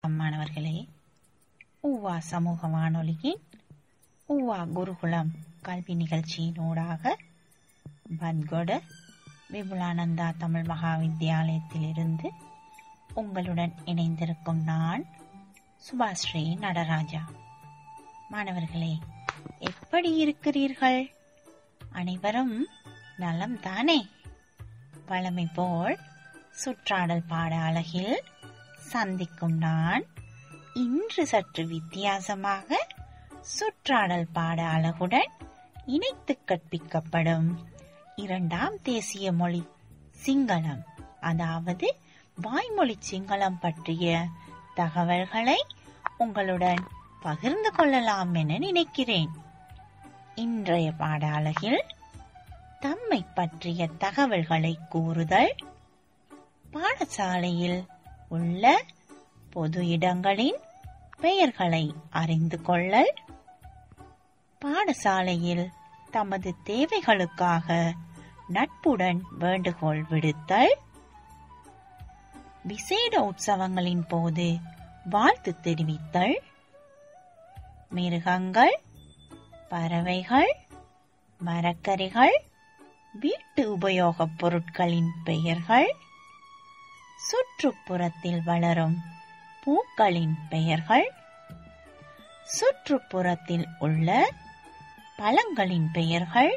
மாணவர்களே ஊவா சமூக வானொலியின் ஊவா குருகுலம் கல்வி நிகழ்ச்சியினூடாக பத்கொட விபுலானந்தா தமிழ் மகா வித்தியாலயத்திலிருந்து உங்களுடன் இணைந்திருக்கும் நான் சுபாஸ்ரீ நடராஜா மாணவர்களே எப்படி இருக்கிறீர்கள் அனைவரும் நலம் தானே வழமை போல் சுற்றாடல் பாட அழகில் சந்திக்கும் நான் இன்று சற்று வித்தியாசமாக சுற்றாடல் பாட அழகுடன் இணைத்து கற்பிக்கப்படும் இரண்டாம் தேசிய மொழி சிங்களம் அதாவது வாய்மொழி சிங்களம் பற்றிய தகவல்களை உங்களுடன் பகிர்ந்து கொள்ளலாம் என நினைக்கிறேன் இன்றைய பாட அழகில் தம்மை பற்றிய தகவல்களை கூறுதல் பாடசாலையில் உள்ள பொது இடங்களின் பெயர்களை அறிந்து கொள்ளல் பாடசாலையில் தமது தேவைகளுக்காக நட்புடன் வேண்டுகோள் விடுத்தல் விசேட உற்சவங்களின் போது வாழ்த்து தெரிவித்தல் மிருகங்கள் பறவைகள் மரக்கறிகள் வீட்டு உபயோகப் பொருட்களின் பெயர்கள் சுற்றுப்புறத்தில் வளரும் பூக்களின் பெயர்கள் சுற்றுப்புறத்தில் உள்ள பழங்களின் பெயர்கள்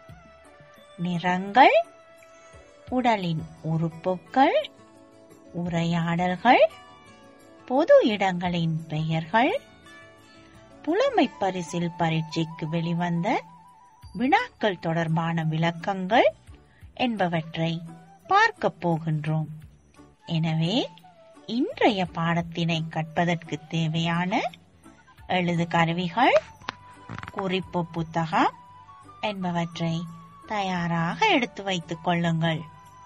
நிறங்கள் உடலின் உறுப்புகள் உரையாடல்கள் பொது இடங்களின் பெயர்கள் புலமை பரிசில் பரீட்சைக்கு வெளிவந்த வினாக்கள் தொடர்பான விளக்கங்கள் என்பவற்றை பார்க்கப் போகின்றோம் எனவே இன்றைய பாடத்தினை கற்பதற்கு தேவையான எழுது கருவிகள் குறிப்பு புத்தகம் என்பவற்றை தயாராக எடுத்து வைத்துக் கொள்ளுங்கள்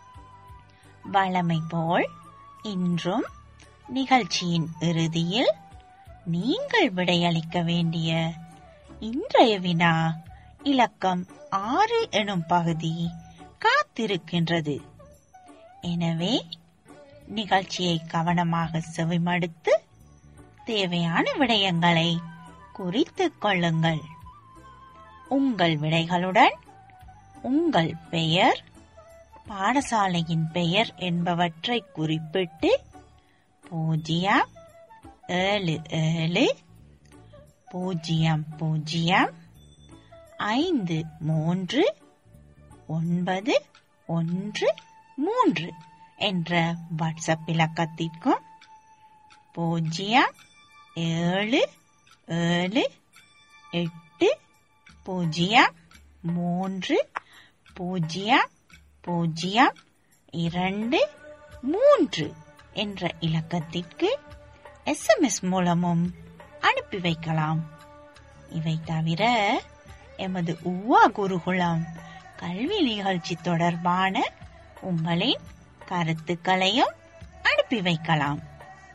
வழமை போல் இன்றும் நிகழ்ச்சியின் இறுதியில் நீங்கள் விடையளிக்க வேண்டிய இன்றைய வினா இலக்கம் ஆறு எனும் பகுதி காத்திருக்கின்றது எனவே நிகழ்ச்சியை கவனமாக செவிமடுத்து தேவையான விடயங்களை குறித்துக் கொள்ளுங்கள் உங்கள் விடைகளுடன் உங்கள் பெயர் பாடசாலையின் பெயர் என்பவற்றை குறிப்பிட்டு பூஜ்ஜியம் ஏழு ஏழு பூஜ்ஜியம் பூஜ்ஜியம் ஐந்து மூன்று ஒன்பது ஒன்று மூன்று என்ற வாட்ஸ்அப் இலக்கத்திற்கும் பூஜ்ஜியம் ஏழு ஏழு எட்டு பூஜ்ஜியம் மூன்று பூஜ்ஜியம் பூஜ்ஜியம் இரண்டு மூன்று என்ற இலக்கத்திற்கு எஸ்எம்எஸ் மூலமும் அனுப்பி வைக்கலாம் இவை தவிர எமது உவா குருகுலம் கல்வி நிகழ்ச்சி தொடர்பான உங்களின் கருத்துக்களையும் அனுப்பி வைக்கலாம்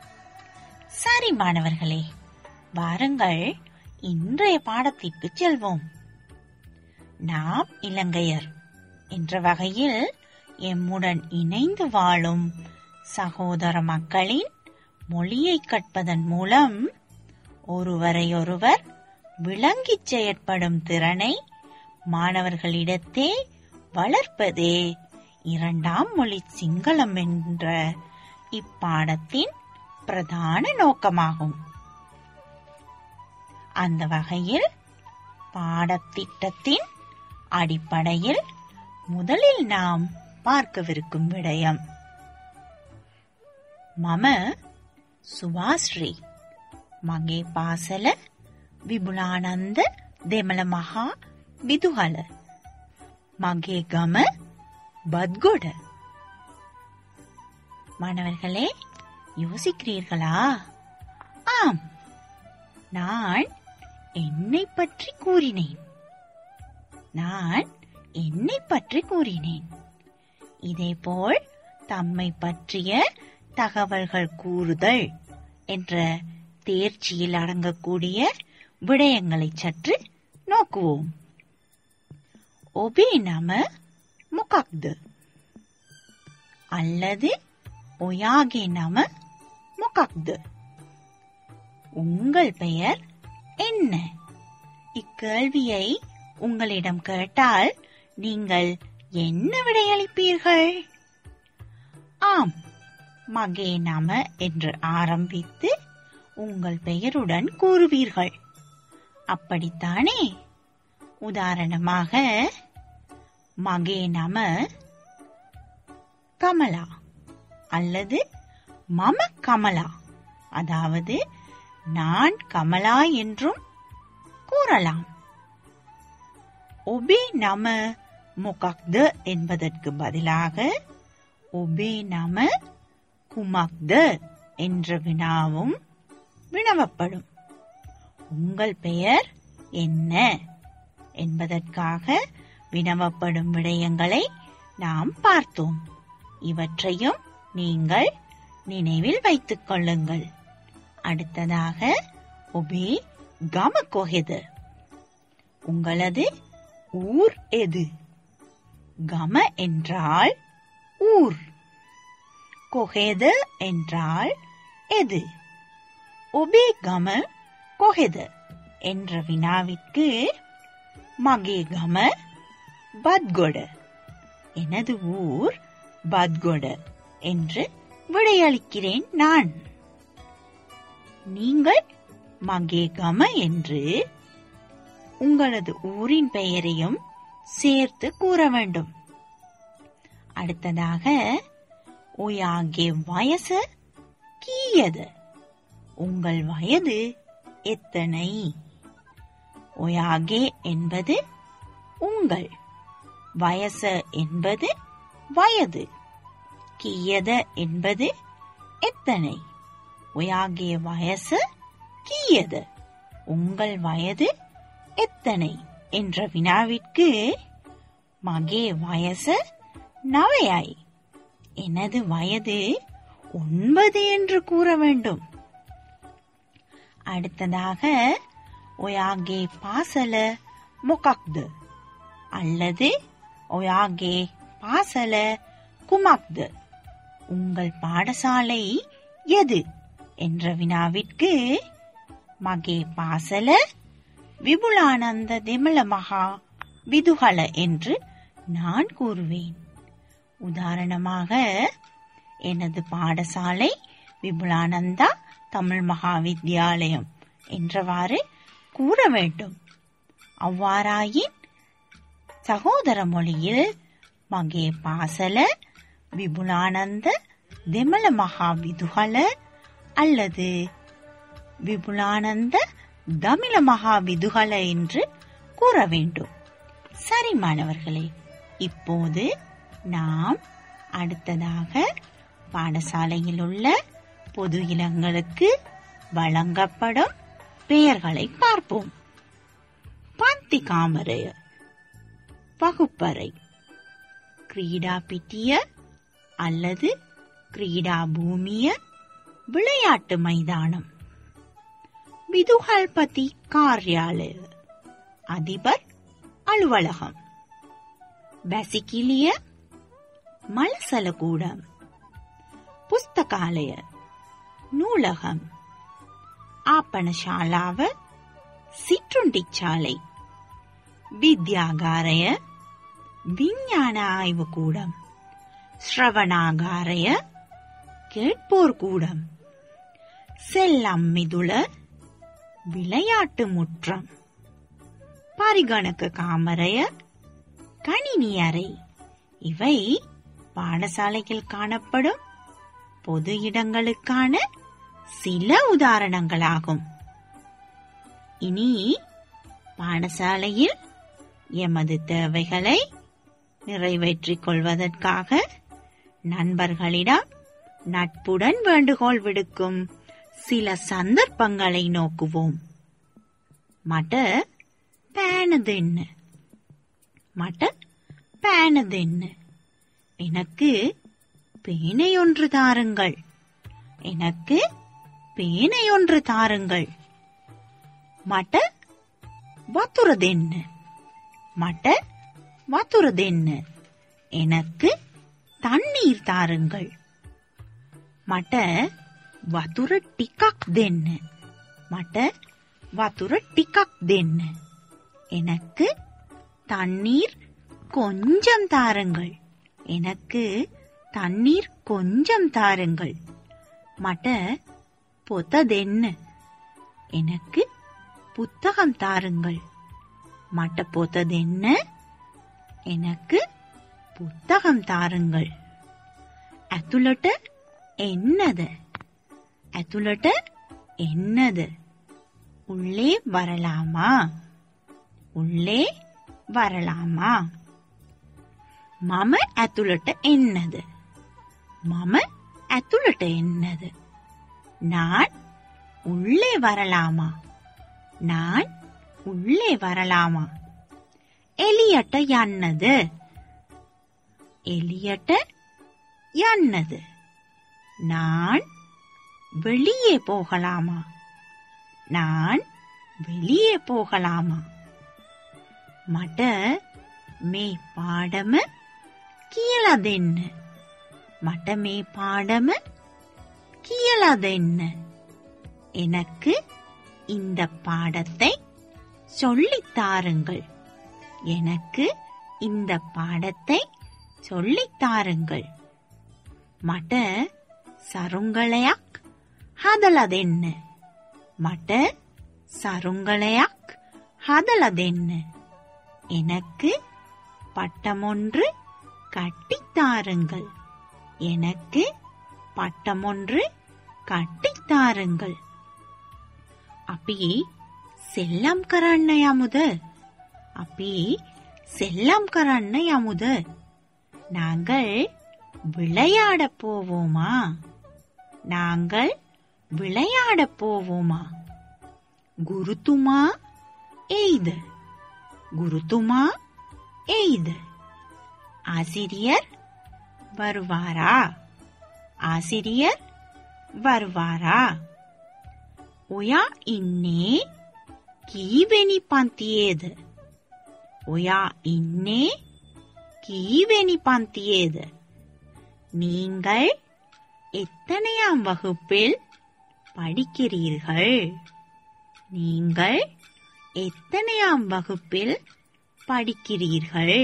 சரி மாணவர்களே வாருங்கள் இன்றைய பாடத்திற்கு செல்வோம் நாம் இலங்கையர் என்ற வகையில் எம்முடன் இணைந்து வாழும் சகோதர மக்களின் மொழியை கற்பதன் மூலம் ஒருவரையொருவர் விளங்கிச் செயற்படும் திறனை மாணவர்களிடத்தே வளர்ப்பதே இரண்டாம் மொழி சிங்களம் என்ற இப்பாடத்தின் பிரதான நோக்கமாகும் அந்த வகையில் பாடத்திட்டத்தின் அடிப்படையில் முதலில் நாம் பார்க்கவிருக்கும் விடயம் மம சுபாஸ்ரீ மகே பாசல விபுலானந்த දෙමළ මහා විදුහල මගේ ගම பத்கொட மாணவர்களே யோசிக்கிறீர்களா ஆம் நான் என்னை பற்றி கூறினேன் நான் என்னை பற்றி கூறினேன் இதேபோல் தம்மை பற்றிய தகவல்கள் கூறுதல் என்ற தேர்ச்சியில் அடங்கக்கூடிய விடயங்களை சற்று நோக்குவோம் ஒபே நம முகக்து அல்லது ஒயாகே நம මොකක්ද உங்கள் பெயர் என்ன இக்கேள்வியை உங்களிடம் கேட்டால் நீங்கள் என்ன விடையளிப்பீர்கள் ஆம் மகே நம என்று ஆரம்பித்து உங்கள் பெயருடன் கூறுவீர்கள் அப்படித்தானே உதாரணமாக மகே நம கமலா அல்லது மம கமலா அதாவது நான் கமலா என்றும் கூறலாம் ஒபே நம முகக்த என்பதற்கு பதிலாக ஒபே நம குமக்த என்ற வினாவும் வினவப்படும் உங்கள் பெயர் என்ன என்பதற்காக வினவப்படும் விடயங்களை நாம் பார்த்தோம் இவற்றையும் நீங்கள் நினைவில் வைத்துக் கொள்ளுங்கள் அடுத்ததாக ஒபே கம கொஹெது உங்களது ஊர் எது கம என்றால் ஊர் கொஹெது என்றால் எது ஒபே கம கொஹெது என்ற வினாவிற்கு மகே கம பத்கொட எனது ஊர் பத்கொட என்று விடையளிக்கிறேன் நான் நீங்கள் மகே கம என்று உங்களது ஊரின் பெயரையும் சேர்த்து கூற வேண்டும் அடுத்ததாக உயாகே வயசு கீயது உங்கள் வயது எத்தனை ஒயாகே என்பது உங்கள் வயசு என்பது வயது கீயத என்பது எத்தனை ஒயாகே வயசு கீயது உங்கள் வயது எத்தனை என்ற வினாவிற்கு மகே வயசு நவையாய் எனது வயது ஒன்பது என்று கூற வேண்டும் அடுத்ததாக ஒயாகே பாசல முகக்து அல்லது ஒயாகே பாசல குமக்து உங்கள் பாடசாலை எது என்ற வினாவிற்கு மகே பாசல விபுலானந்த திமல மகா விதுகல என்று நான் கூறுவேன் உதாரணமாக எனது பாடசாலை விபுலானந்தா தமிழ் மகா வித்யாலயம் என்றவாறு கூற வேண்டும் அவ்வாறாயின் சகோதர மொழியில் மகே பாசல விபுலானந்த திமல மகா விதுகல அல்லது விபுலானந்த தமிழ மகா விதுகல என்று கூற வேண்டும் சரி மாணவர்களே இப்போது நாம் அடுத்ததாக பாடசாலையில் உள்ள பொது இனங்களுக்கு வழங்கப்படும் பெயர்களை பார்ப்போம் பாந்தி காமரைய வகுப்பறை கிரீடா பிட்டிய அல்லது கிரீடா பூமிய விளையாட்டு மைதானம் விதுகல்பதி காரியாலய அதிபர் அலுவலகம் பெசிக்கிலிய மலசலகூடம் புஸ்தகாலய நூலகம் ஆப்பணசாலாவ சிற்றுண்டிச்சாலை வித்யாகாரய விஞ்ஞான ஆய்வு கூடம் ஸ்ரவணாகாரய கேட்போர் கூடம் செல்லம்மிதுள விளையாட்டு முற்றம் பரிகணக்கு காமரைய கணினி அறை இவை பாடசாலையில் காணப்படும் பொது இடங்களுக்கான சில உதாரணங்களாகும் இனி பாடசாலையில் எமது தேவைகளை நிறைவேற்றிக் கொள்வதற்காக நண்பர்களிடம் நட்புடன் வேண்டுகோள் விடுக்கும் சில சந்தர்ப்பங்களை நோக்குவோம் மට පෑන දෙන්න. மට පෑන දෙන්න. எனக்கு பேனை ஒன்று தாருங்கள் எனக்கு பேனை ஒன்று தாருங்கள் மට වතුර දෙන්න. மට වතුර දෙන්න. எனக்கு தண்ணீர் தாருங்கள். මට වතුර ටිකක් දෙන්න. මට වතුර ටිකක් දෙන්න. எனக்கு தண்ணீர் கொஞ்சம் தாருங்கள். எனக்கு தண்ணீர் கொஞ்சம் தாருங்கள். මට පොත දෙන්න. எனக்கு புத்தகம் தாருங்கள். මට පොත දෙන්න. எனக்கு புத்தகம் தாருங்கள். ඇතුළට එන්නද? ඇතුළට එන්නද? உள்ளே வரலாமா? உள்ளே வரலாமா? මම ඇතුළට එන්නද? මම ඇතුළට එන්නද? நான் உள்ளே வரலாமா? நான் உள்ளே வரலாமா? එලියට යන්නද? එලියට යන්නද? நான் வெளியே போகலாமா? நான் வெளியே போகலாமா? මට මේ පාඩම කියලා දෙන්න. මට මේ பாடம කියලා දෙන්න. எனக்கு இந்த பாடத்தை சொல்லித் தாருங்கள். எனக்கு இந்த பாடத்தை சொல்லித் தாருங்கள். මට සරුංගලයක් හදලා දෙන්න. මට சருங்கலையாக் ஹதல தென்ன எனக்கு பட்டமொன்று கட்டித் தாருங்கள் எனக்கு பட்டமொன்று கட்டித் தாருங்கள் අපි සෙල්ලම් කරන්න යමුද අපි செல்லம் කරන්න යමුද நாங்கள் விளையாடப் போவோமா நாங்கள் விளையாடப் போவோமா குருத்துமா எய்த குருத்துமா எய்த ஆசிரியர் வருவாரா ஆசிரியர் வருவாரா ඔයා ඉන්නේ කීවෙනි පන්තියේද? ඔයා ඉන්නේ කීවෙනி பந்தியேද? நீங்கள் எத்தனையாம் வகுப்பில் படிக்கிறீர்கள்? நீங்கள் எத்தனையாம் வகுப்பில் படிக்கிறீர்கள்?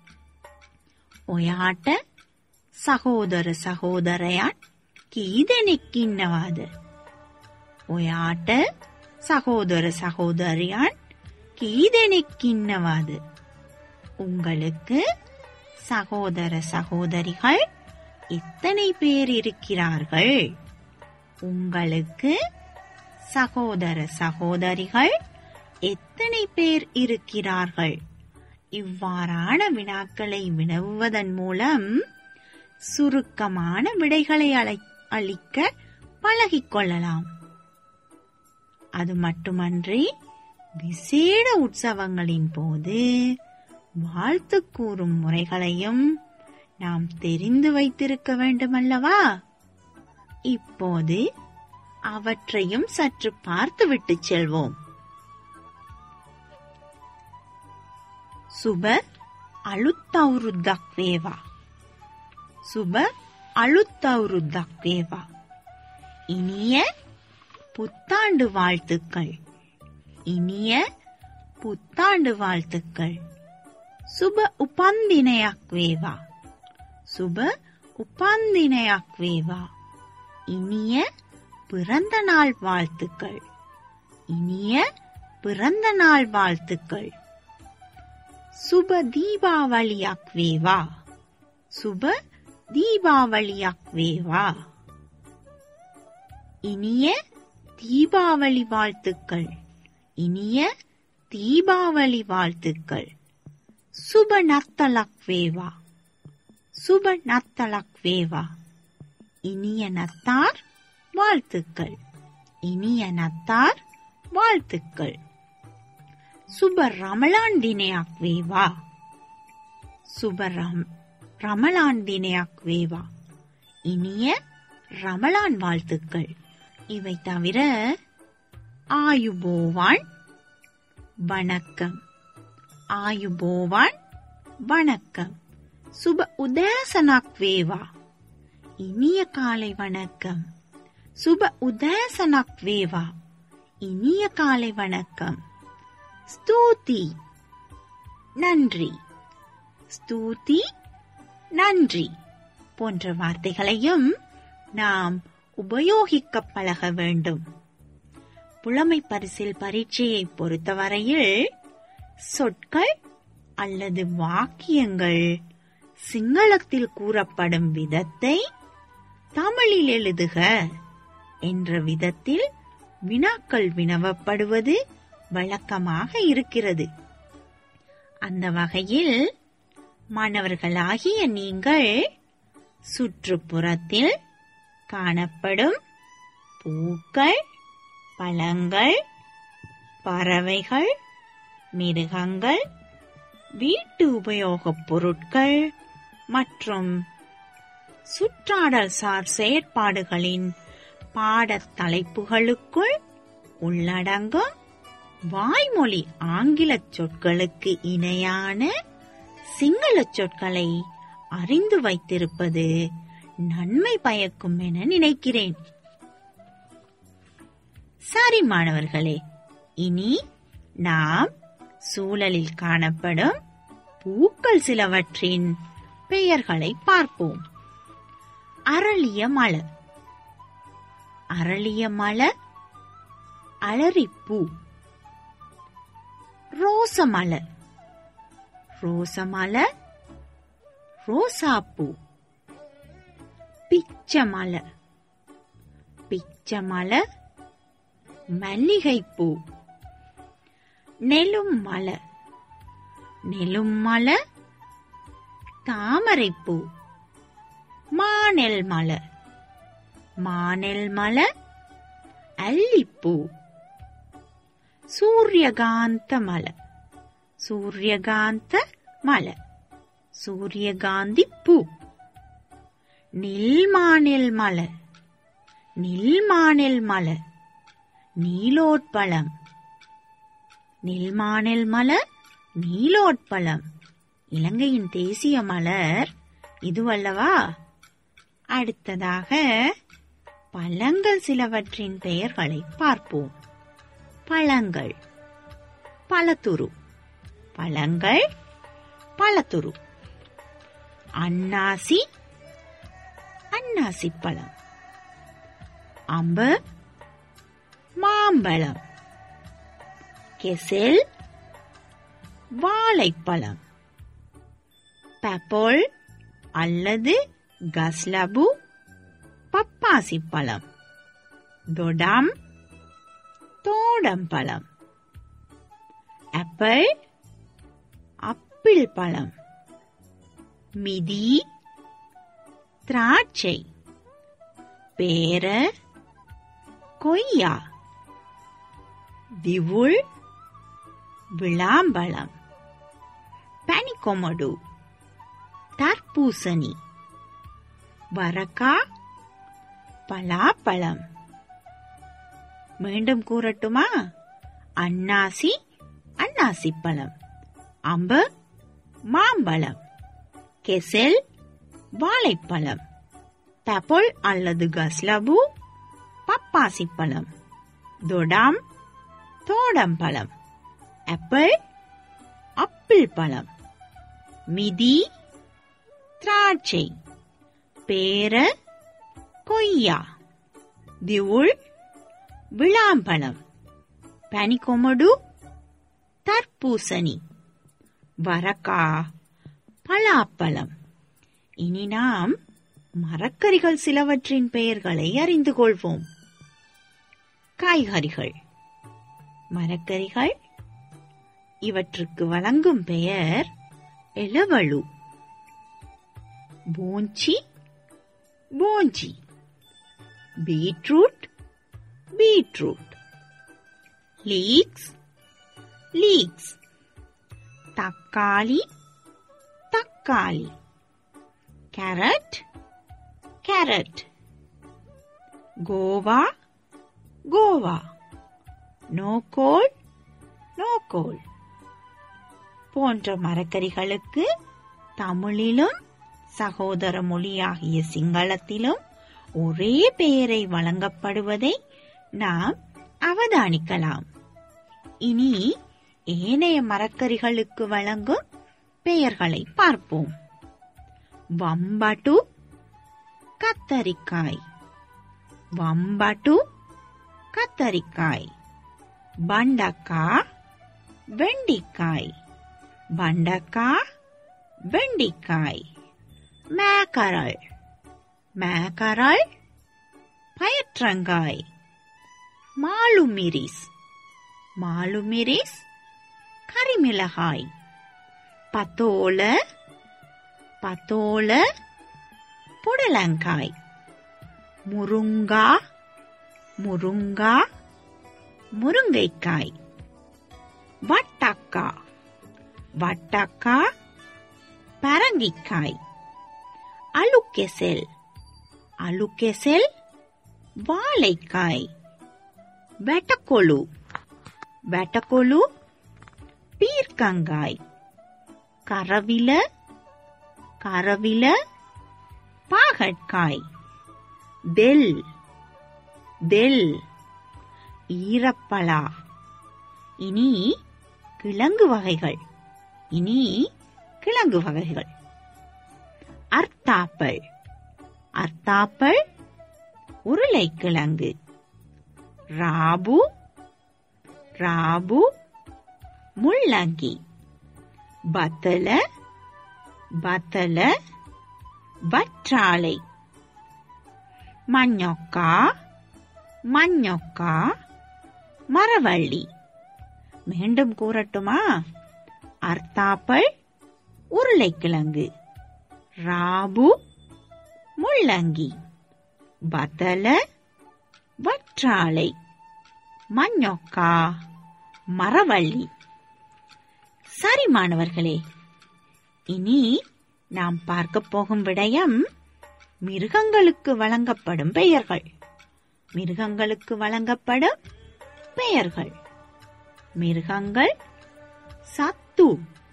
ඔයාට සහෝදර සහෝදරයන් කී දෙනෙක් ඉන්නවාද? ඔයාට சகோதர சகோதரியான் கீ දෙනෙක් ඉන්නවාද? உங்களுக்கு சகோதர சகோதரிகள் எத்தனை பேர் இருக்கிறார்கள்? உங்களுக்கு சகோதர சகோதரிகள் எத்தனை பேர் இருக்கிறார்கள்? இவ்வாறான வினாக்களை வினவுவதன் மூலம் சுருக்கமான விடைகளை அளை- அளிக்க பழகிக் கொள்ளலாம் அது மட்டுமன்றி விசேட உற்சவங்களின் போது வாழ்த்து கூறும் முறைகளையும் நாம் தெரிந்து வைத்திருக்க வேண்டுமல்லவா இப்போது அவற்றையும் சற்று பார்த்துவிட்டு செல்வோம் சுப அழுத்தவுருத்தக் வேவா சுப அழுத்தவுருத்தக் வேவா இனிய புத்தாண்டு வாழ்த்துக்கள் இனிய புத்தாண்டு வாழ்த்துக்கள் சுப உபந்தினයක් වේවා சுப உபந்தினයක් වේවා இனிய பிறந்த நாள் வாழ்த்துக்கள் இனிய பிறந்த நாள் வாழ்த்துக்கள் சுப தீபாவளிයක් වේවා சுப தீபாவளிයක් වේවා இனிய தீபாவளி வாழ்த்துக்கள் இனிய தீபாவளி வாழ்த்துக்கள் சுப நத்தலக் வேவா சுப நத்தலக் வேவா இனிய நத்தார் வாழ்த்துக்கள் இனிய நத்தார் வாழ்த்துக்கள் சுப ரமலான் தினයක් වේවා சுப ரம் ரமலான் தினයක් වේවා இனிய ரமலான் வாழ்த்துக்கள் இவை தவிர ஆயுபோவான் வணக்கம் ஆயுபோவான் வணக்கம் சுப உதேசனக் வேவா இனிய காலை வணக்கம் சுப உதேசனக் வேவா இனிய காலை வணக்கம் ஸ்தூதி நன்றி ஸ்தூதி நன்றி போன்ற வார்த்தைகளையும் நாம் உபயோகிக்க பழக வேண்டும் புலமை பரிசில் பரீட்சையை பொறுத்தவரையில் சொற்கள் அல்லது வாக்கியங்கள் சிங்களத்தில் கூறப்படும் விதத்தை தமிழில் எழுதுக என்ற விதத்தில் வினாக்கள் வினவப்படுவது வழக்கமாக இருக்கிறது அந்த வகையில் மாணவர்களாகிய நீங்கள் சுற்றுப்புறத்தில் காணப்படும் பூக்கள் பழங்கள் பறவைகள் மிருகங்கள் வீட்டு உபயோகப் பொருட்கள் மற்றும் சுற்றாடல் சார் செயற்பாடுகளின் பாடத் தலைப்புகளுக்குள் உள்ளடங்கும் வாய்மொழி ஆங்கிலச் சொற்களுக்கு இணையான சிங்களச் சொற்களை அறிந்து வைத்திருப்பது நன்மை பயக்கும் என நினைக்கிறேன் சரி மாணவர்களே இனி நாம் சூழலில் காணப்படும் பூக்கள் சிலவற்றின் பெயர்களை பார்ப்போம் அரளிய மலர் அரளிய மலர் அலரிப்பூ ரோசமலர் ரோசமலர் ரோசாப்பூ பிச்சமலர் பிச்சமலர் மல்லிகைப்பூ நெலும் மலர் நெலும் மலர் தாமரைப்பூ மானெல் மலர் மானெல் மலர் அல்லிப்பூ சூரியகாந்த மலர் சூரியகாந்த மலர் சூரியகாந்தி பூ நில்மானில் மலர் நில்மானில் மலர் நீலோட்பழம் நில்மானில் மலர் நீலோட்பழம் இலங்கையின் தேசிய மலர் இதுவல்லவா அடுத்ததாக பழங்கள் சிலவற்றின் பெயர்களை பார்ப்போம் பழங்கள் பழத்துரு பழங்கள் பழத்துரு அன்னாசி அன்னாசி பழம் அம்பு மாம்பழம் கெசில் வாழைப்பழம் பப்போல் அல்லது கஸ்லபு பப்பாசி பழம் தொடம் தோடம்பழம் ஆப்பிள் அப்பிள் பழம் மிதி திராட்சை பேர கொய்யா திவுள் விளாம்பழம் பனிக்கொமடு தர்பூசணி வரக்கா பலாப்பழம் மீண்டும் கூறட்டுமா அன்னாசி அன்னாசி பழம் அம்பு மாம்பழம் கெசல் வாழைப்பழம் பப்போல் அல்லது கஸ்லபு பப்பாசி பழம் தொடாம் தோடம்பழம் ஆப்பிள் அப்பிள் பழம் மிதி திராட்சை பேர கொய்யா திவுள் விளாம்பழம் பனிக்கொமடு தர்பூசணி வரக்கா பலாப்பழம் இனி நாம் மரக்கறிகள் சிலவற்றின் பெயர்களை அறிந்து கொள்வோம் காய்கறிகள் மரக்கறிகள் இவற்றுக்கு வழங்கும் பெயர் எலவழு போஞ்சி போஞ்சி பீட்ரூட் பீட்ரூட் லீக்ஸ் லீக்ஸ் தக்காளி தக்காளி கேரட் கேரட் கோவா கோவா நோக்கோல் நோக்கோல் போன்ற மரக்கறிகளுக்கு தமிழிலும் சகோதர மொழியாகிய சிங்களத்திலும் ஒரே பெயரை வழங்கப்படுவதை நாம் அவதானிக்கலாம் இனி ஏனைய மரக்கறிகளுக்கு வழங்கும் பெயர்களை பார்ப்போம் வம்பட்டு கத்தரிக்காய் வம்பட்டு கத்தரிக்காய் பண்டக்கா வெண்டிக்காய் பண்டக்கா வெண்டிக்காய் மேக்கரல் மேக்கரல் பயற்றங்காய் மாலுமிரிஸ் மாலுமிரிஸ் கரிமிளகாய் பத்தோல பத்தோல புடலங்காய் முருங்கா முருங்கா முருங்கைக்காய் வட்டக்கா வட்டக்கா பரங்கிக்காய் அலுக்கெசெல் அலுக்கெசெல் வாழைக்காய் வெட்டக்கொழு வெட்டக்கொழு பீர்க்கங்காய் கரவில கரவில பாகற்காய் தெல் தெல் ஈரப்பலா இனி கிழங்கு வகைகள் இனி கிழங்கு வகைகள் அர்த்தாப்பல் அர்த்தாப்பல் உருளைக்கிழங்கு ராபு ராபு முள்ளங்கி பத்தல பத்தல வற்றாலை மஞ்சொக்கா மஞ்சொக்கா மரவள்ளி மீண்டும் கூறட்டுமா அர்த்தாப்பல் உருளைக்கிழங்கு ராபு முள்ளங்கி பத்தல வற்றாலை மஞ்சொக்கா மரவள்ளி சரி மாணவர்களே இனி நாம் பார்க்க போகும் விடயம் மிருகங்களுக்கு வழங்கப்படும் பெயர்கள் மிருகங்களுக்கு வழங்கப்படும் பெயர்கள் மிருகங்கள் சத்து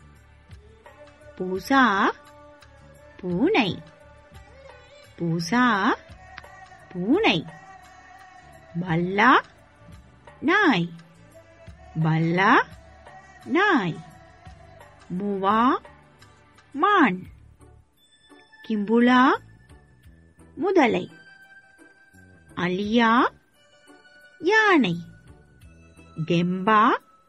பூசா பூனை பூசா பூனை பல்லா நாய் பல்லா நாய் முவா மான் கிம்புலா முதலை அலியா யானை கெம்பா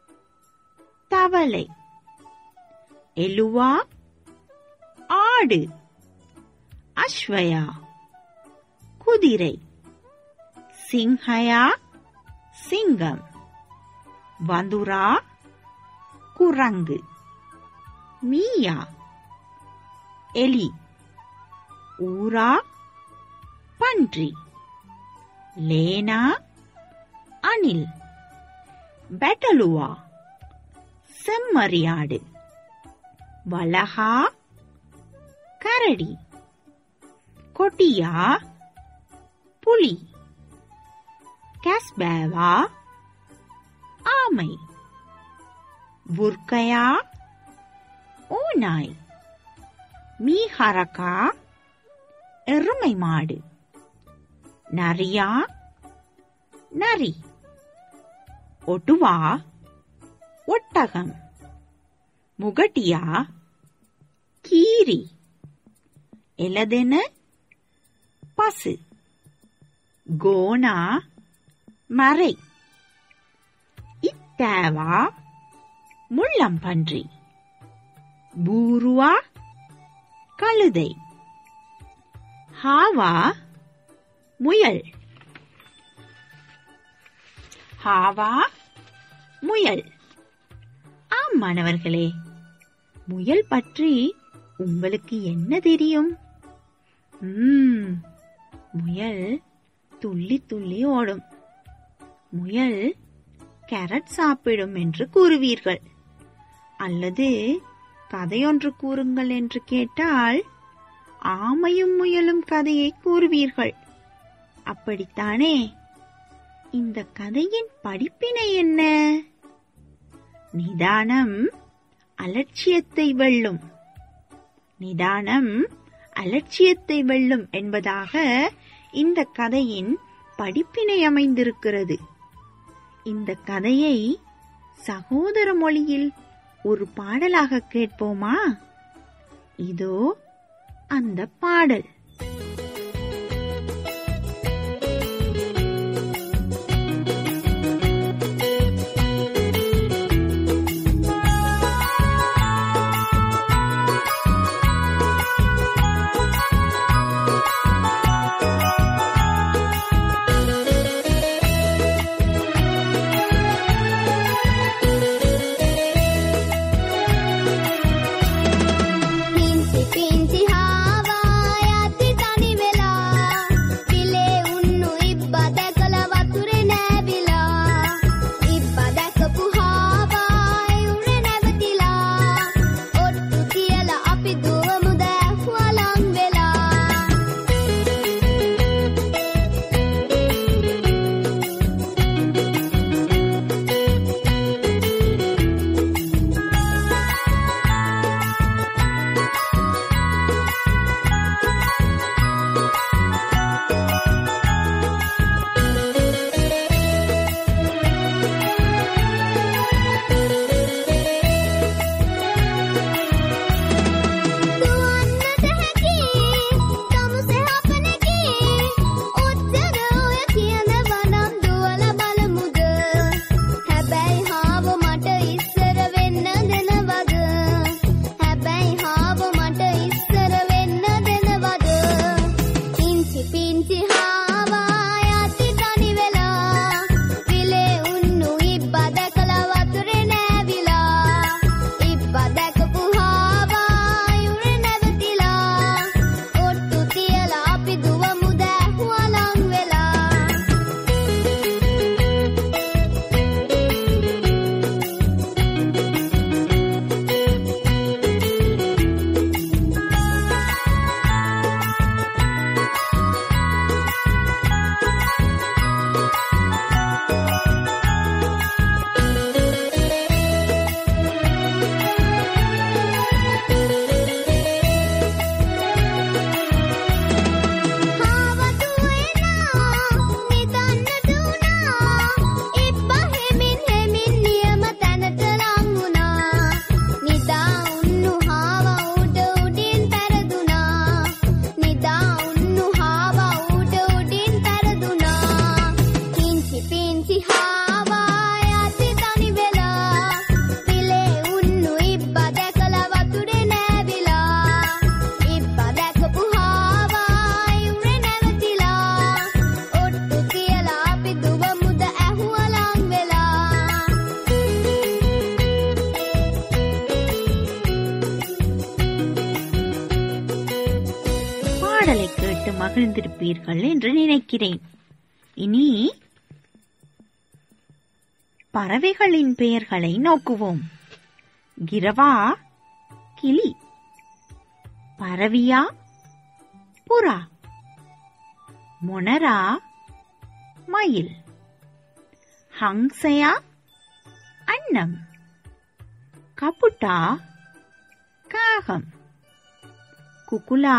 தவளை எலுவா ஆடு அஸ்வயா குதிரை சிங்ஹயா சிங்கம் வந்துரா குரங்கு மீயா எலி ஊரா பன்றி லேனா அணில் பெட்டலுவா செம்மறியாடு வலகா கரடி கொட்டியா புலி கேஸ்பேவா ஆமை புர்கயா ஓநாய் மீஹரகா எருமை மாடு நரியா நரி ஒட்டுவா ஒட்டகம் முகட்டியா கீரி எலதென பசு கோனா மறை இத்தேவா முள்ளம்பன்றி பூருவா கழுதை ஹாவா முயல் ஹாவா முயல் ஆம் மாணவர்களே முயல் பற்றி உங்களுக்கு என்ன தெரியும் ம், முயல் துள்ளி துள்ளி ஓடும் முயல் கேரட் சாப்பிடும் என்று கூறுவீர்கள் அல்லது கதையொன்று கூறுங்கள் என்று கேட்டால் ஆமையும் முயலும் கதையை கூறுவீர்கள் அப்படித்தானே இந்த கதையின் படிப்பினை என்ன நிதானம் அலட்சியத்தை வெல்லும் நிதானம் அலட்சியத்தை வெல்லும் என்பதாக இந்த கதையின் படிப்பினை அமைந்திருக்கிறது இந்த கதையை சகோதர மொழியில் ஒரு பாடலாக கேட்போமா இதோ அந்த பாடல் පින්සි පින්සි හාවා යති තනි වෙලා පිලේ උන්නු ඉබ්බ දැකලා වතුරේ නෑවිලා ඉබ්බ දැකපු හාවා උනේ නැවතිලා ඔට්ටු තියලා අපි දුවමු දැක්වලම් වෙලා දුවන්නට හැකි තමුසේ හපනකි ඔච්චර ඔය කියනවනම් දුවල බලමුද හැබැයි හාව මට ඉස්සර වෙන්න දෙනවද හැබැයි හාව මට ඉස්සර වෙන්න දෙනවද පින්චි පින්චි හාවා යති තනි වෙලා පිලේ උන්නු ඉබ්බ දැකලා වතුරේ නෑවිලා ඉබ්බ දැකපු හාවා යුරේ නැවතිලා ඔට්ටු තියලා අපි දුවමු දැහුවලම් වෙලා හාවතුවෙනා නිදන්නට උනා ඉබ්බ හෙමින් හෙමින් නියම තැනට ලං වුණා නිදා උන්නු හාව උඩ උඩින් පැරදුනා නිදා උන්නු හාව උඩ උඩින් පැරදුනා පින්චි පින්චි හාවා යති තනි වෙලා පිලේ උන්නු ඉබ්බ දැකලා වතුරේ නෑවිලා ඉබ්බ දැකපු හාවා යුරේ නැවතිලා ඔට්ටු තියලා අපි දුවමුද ඇහුවලම් වෙලා பாடலை கேட்டு மகிழ்ந்திருப்பீர்கள் என்று நினைக்கிறேன் இனி பறவைகளின் பெயர்களை நோக்குவோம் கிரவா கிளி பரவியா புறா மொனரா மயில் ஹங்சயா அன்னம் கபுட்டா காகம் குகுலா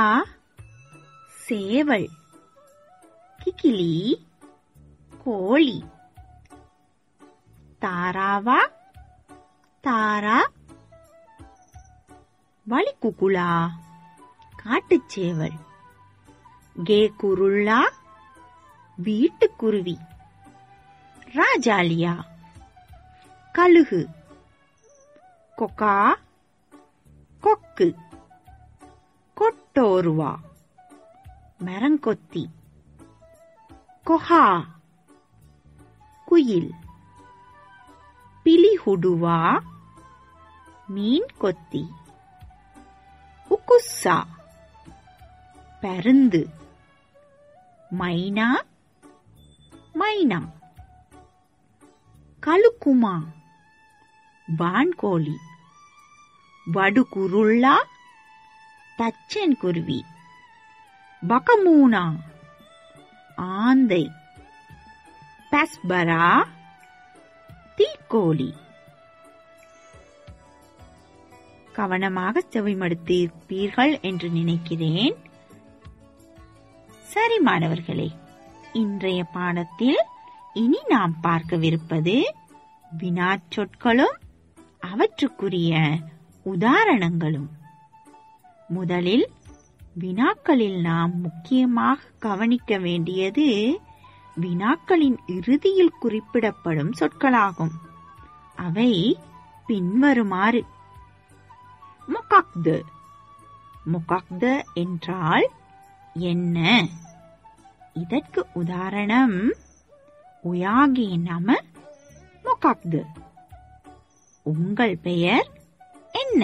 சேவல் கிக்கிலி கோழி தாராவா தாரா வலிக்குகுலா காட்டுச்சேவல் கே குருள்ளா வீட்டுக்குருவி ராஜாலியா கழுகு கொக்கா கொக்கு கொட்டோருவா மரங்கொத்தி கொஹா குயில் பிலிஹுடுவா மீன் கொத்தி உக்குஸ்ஸா பருந்து மைனா மைனா கலுக்குமா வான்கோழி வடுகுருள்ளா தச்சன் குருவி பகமூனா ஆந்தை பஸ்பரா தீக்கோழி கவனமாக செவிமடுத்திருப்பீர்கள் என்று நினைக்கிறேன் சரி மாணவர்களே இன்றைய பாடத்தில் இனி நாம் பார்க்கவிருப்பது வினாச்சொற்களும் அவற்றுக்குரிய உதாரணங்களும் முதலில் வினாக்களில் நாம் முக்கியமாக கவனிக்க வேண்டியது வினாக்களின் இறுதியில் குறிப்பிடப்படும் சொற்களாகும் அவை பின்வருமாறு முகாக்து முகாக்து என்றால் என்ன இதற்கு உதாரணம் உயாகி நம முகாக்து உங்கள் பெயர் என்ன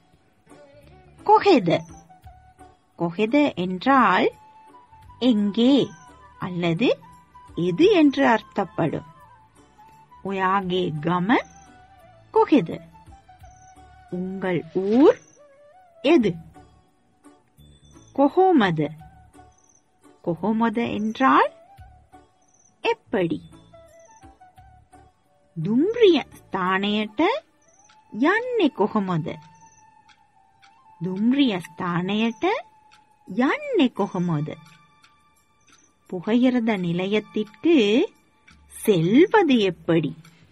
கொஹெத கொஹெத என்றால் எங்கே அல்லது எது என்று அர்த்தப்படும் உயாகே கம கொஹெத உங்கள் ஊர் எது கொஹோமது கொஹோமது என்றால் எப்படி දුම්රිය ස්ථානයට යන්නේ කොහොමද? දුම්රිය ස්ථානයට යන්නේ කොහොමද? புகையிரத நிலையத்திற்கு செல்வது எப்படி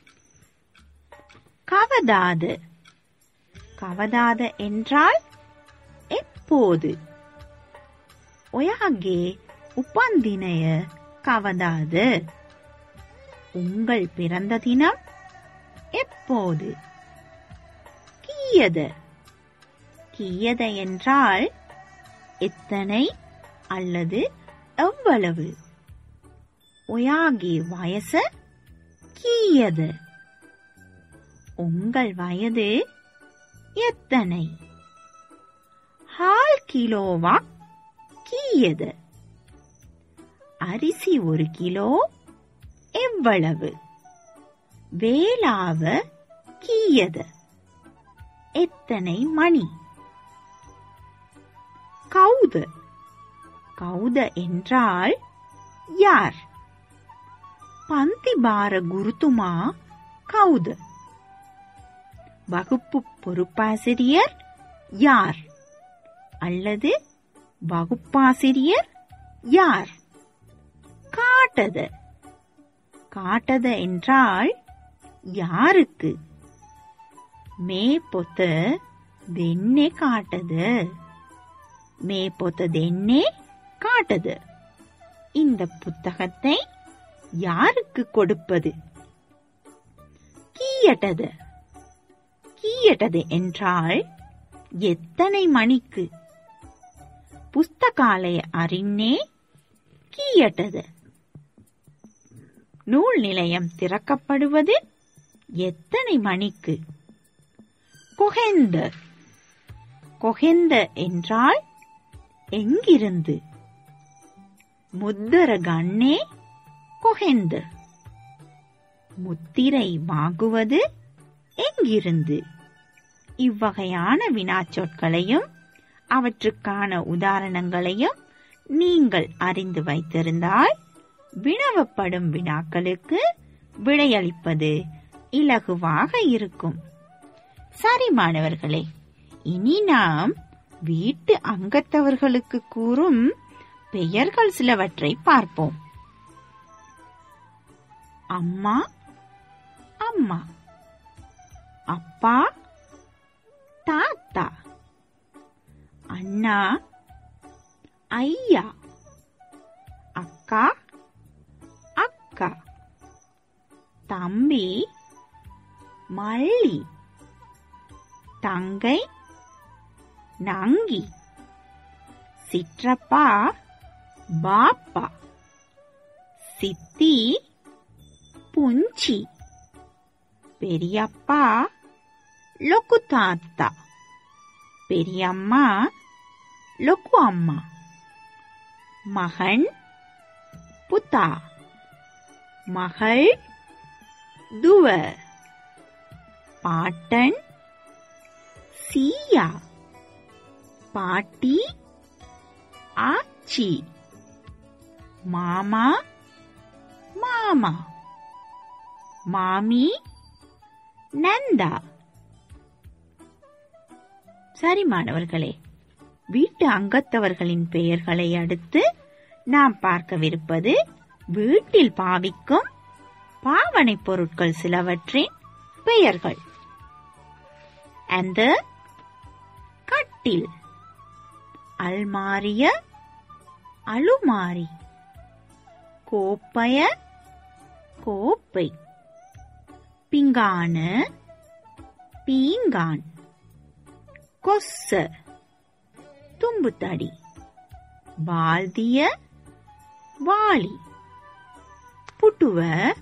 கவதாது கவதாது என்றால் எப்போது ஒயாகே உபந்தினய கவதாது உங்கள் பிறந்த தினம் எப்போது கீயது கீயது என்றால் எத்தனை அல்லது எவ்வளவு ஒயாகி வயசு கீயது உங்கள் வயது எத்தனை ஹால் கிலோவா கீயது அரிசி ஒரு கிலோ எவ்வளவு வேலாவ கீயது எத்தனை மணி கௌது கௌத என்றால் யார் பந்திபார குருத்துமா கௌது வகுப்பு பொறுப்பாசிரியர் யார் அல்லது வகுப்பாசிரியர் யார் காட்டது காட்டது என்றால் யாருக்கு மே பொத்த தென்னே காட்டது மே பொத்த தென்னே காட்டது இந்த புத்தகத்தை யாருக்கு கொடுப்பது கீயட்டது கீயட்டது என்றால் எத்தனை மணிக்கு புஸ்தகாலய அறிஞே கீயட்டது நூல் நிலையம் திறக்கப்படுவது எத்தனை மணிக்கு கொஹெந்த கொஹெந்த என்றால் எங்கிருந்து முத்தர கண்ணே கொஹெந்த முத்திரை வாங்குவது எங்கிருந்து இவ்வகையான வினாச்சொற்களையும் அவற்றுக்கான உதாரணங்களையும் நீங்கள் அறிந்து வைத்திருந்தால் வினவப்படும் வினாக்களுக்கு விடையளிப்பது இலகுவாக இருக்கும் சரி மாணவர்களே இனி நாம் வீட்டு அங்கத்தவர்களுக்கு கூறும் பெயர்கள் சிலவற்றை பார்ப்போம் அம்மா அம்மா அப்பா தாத்தா அண்ணா ஐயா அக்கா அக்கா தம்பி மல்லி தங்கை நங்கி சிற்றப்பா பாப்பா சித்தி புஞ்சி பெரியப்பா லொக்கு தாத்தா பெரியம்மா லொக்கு அம்மா மகன் புத்தா மகள் துவ பாட்டன் சீயா பாட்டி ஆச்சி மாமா மாமா மாமி நந்தா சரி மாணவர்களே வீட்டு அங்கத்தவர்களின் பெயர்களை அடுத்து நாம் பார்க்கவிருப்பது வீட்டில் பாவிக்கும் பாவனைப் பொருட்கள் சிலவற்றின் பெயர்கள் அந்த கட்டில் அல்மாரிய அலுமாரி கோப்பய கோப்பை பிங்கான பீங்கான் கொஸ்ஸ தும்புத்தடி பால்திய வாளி புட்டுவ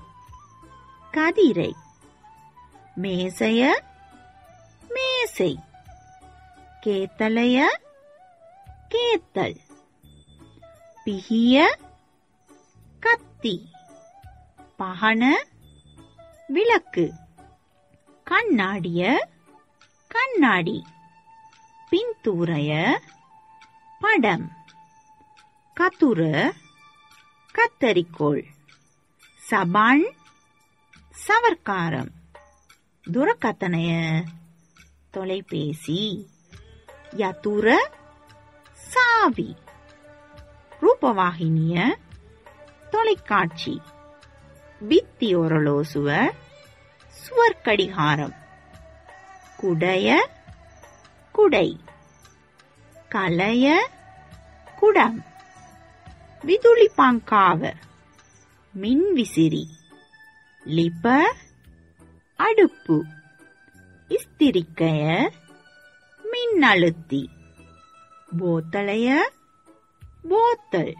கதிரை மேசைய மேசை கேத்தலைய கேத்தல் பிகிய கத்தி பகன விளக்கு கண்ணாடிய கண்ணாடி பின்தூரைய படம் கத்துர கத்தரிக்கோள் சபான் சவர்க்காரம் துரக்கத்தனைய தொலைபேசி யதுர சாவி ரூபவாகினிய தொலைக்காட்சி பித்தி ஒரலோசுவ சுவர்க்கடிகாரம் குடைய குடை கலைய குடம் விதுளி பாங்காவ மின்விசிறி லிப அடுப்பு இஸ்திரிக்கைய மின்னழுத்தி போத்தலைய போத்தல்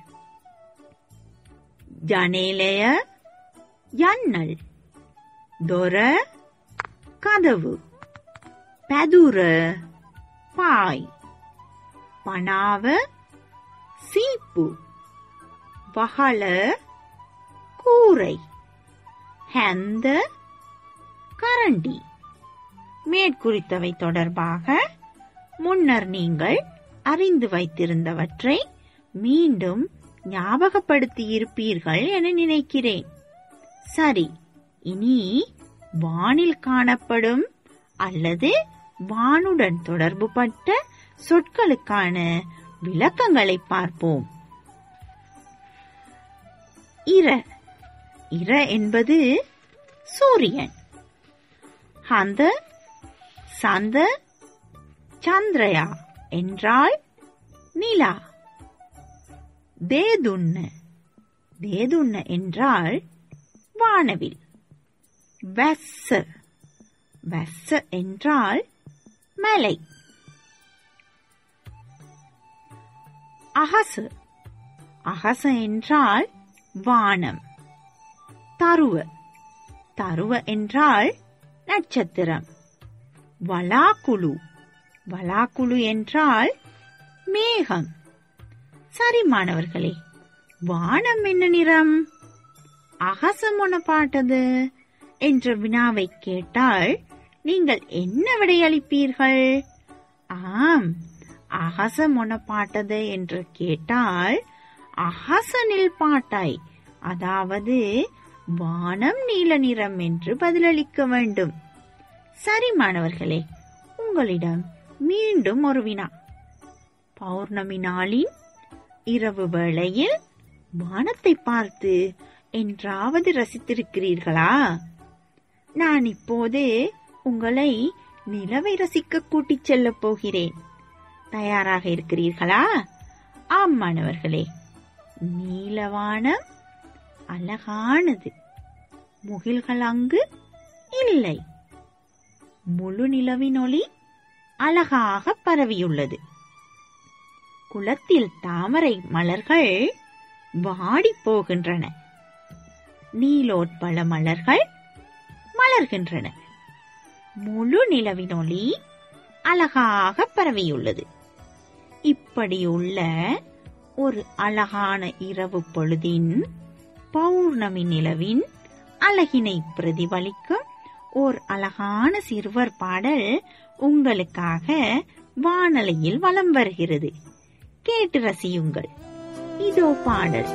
ஜனேலைய ஜன்னல் ದೊರ ಕದವು ಪೆದುರ ಪಾಯ್ ಪಣಾವ சீப்பு வகள கூரை ஹெந்த கரண்டி மேற்குறித்தவை தொடர்பாக முன்னர் நீங்கள் அறிந்து வைத்திருந்தவற்றை மீண்டும் ஞாபகப்படுத்தி இருப்பீர்கள் என நினைக்கிறேன் சரி இனி வானில் காணப்படும் அல்லது வானுடன் தொடர்புபட்ட சொற்களுக்கான விளக்கங்களை பார்ப்போம் இர இர என்பது சூரியன் அந்த சந்த சந்திரயா என்றால் நிலா தேதுண்ண தேதுண்ண என்றால் வானவில் வெஸ்ஸ வெஸ்ஸ என்றால் மலை அகசு அகச என்றால் வானம் தருவ தருவ என்றால் நட்சத்திரம் வலாக்குழு வலாக்குழு என்றால் மேகம் சரி மாணவர்களே வானம் என்ன நிறம் அகசம் ஒன பாட்டது என்ற வினாவை கேட்டால் நீங்கள் என்ன விடையளிப்பீர்கள் ஆம் அகசம் ஒன பாட்டது என்று கேட்டால் அகசனில் பாட்டாய் அதாவது வானம் நீல நிறம் என்று பதிலளிக்க வேண்டும் சரி மாணவர்களே உங்களிடம் மீண்டும் ஒரு வினா பௌர்ணமி நாளின் இரவு வேளையில் வானத்தை பார்த்து என்றாவது ரசித்திருக்கிறீர்களா நான் இப்போது உங்களை நிலவை ரசிக்க கூட்டிச் செல்லப் போகிறேன் தயாராக இருக்கிறீர்களா ஆம் மாணவர்களே நீலவானம் அழகானது முகில்கள் அங்கு இல்லை முழு நிலவின் ஒளி அழகாக பரவியுள்ளது குளத்தில் தாமரை மலர்கள் வாடிப் போகின்றன நீலோட்பல மலர்கள் மலர்கின்றன முழு நிலவின் ஒளி அழகாக பரவியுள்ளது இப்படியுள்ள ஒரு அழகான இரவு பொழுதின் பௌர்ணமி நிலவின் அழகினை பிரதிபலிக்கும் ஓர் அழகான சிறுவர் பாடல் உங்களுக்காக வானலையில் வலம் வருகிறது கேட்டு ரசியுங்கள் இதோ பாடல்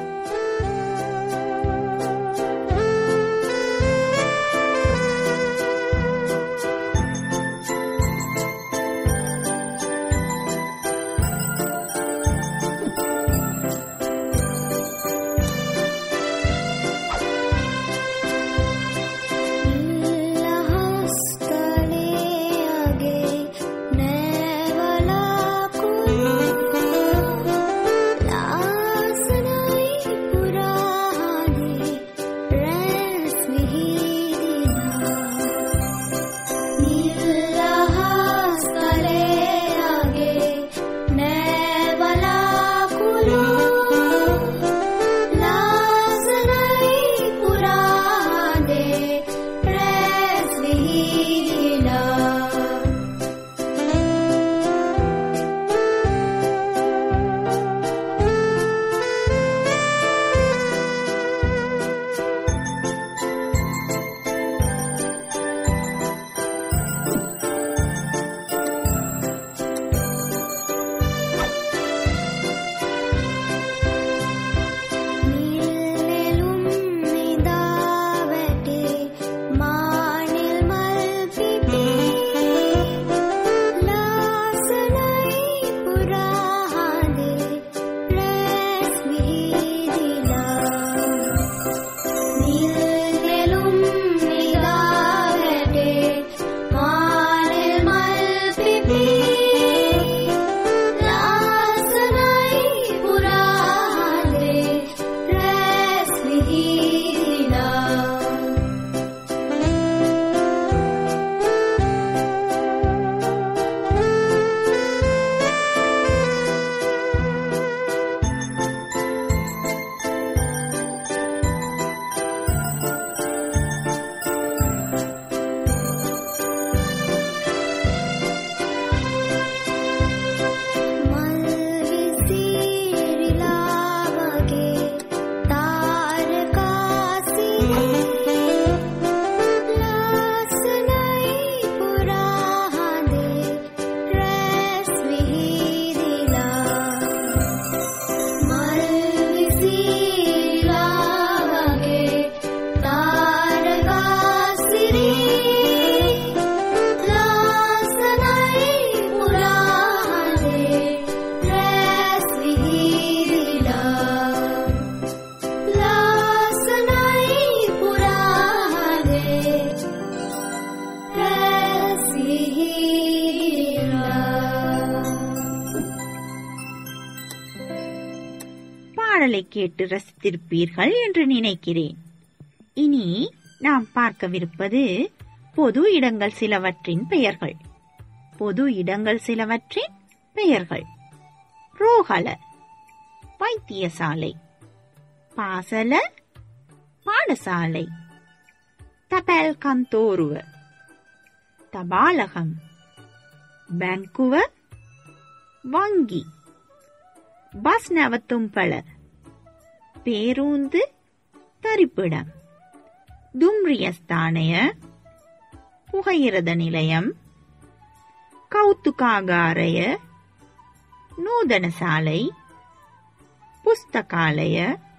பாடலை கேட்டு ரசித்திருப்பீர்கள் என்று நினைக்கிறேன் இனி நாம் பார்க்கவிருப்பது பொது இடங்கள் சிலவற்றின் பெயர்கள் பொது இடங்கள் சிலவற்றின் பெயர்கள் ரோகல வைத்தியசாலை பாசல பாடசாலை தபால் கந்தோருவ தபாலகம் பேங்குவ வங்கி பஸ் நவத்தும் பல பேருந்து தரிப்பிடம் தும்ரியஸ்தானய புகையிரத நிலையம் கௌத்துகாகாரய நூதன சாலை புஸ்தகாலய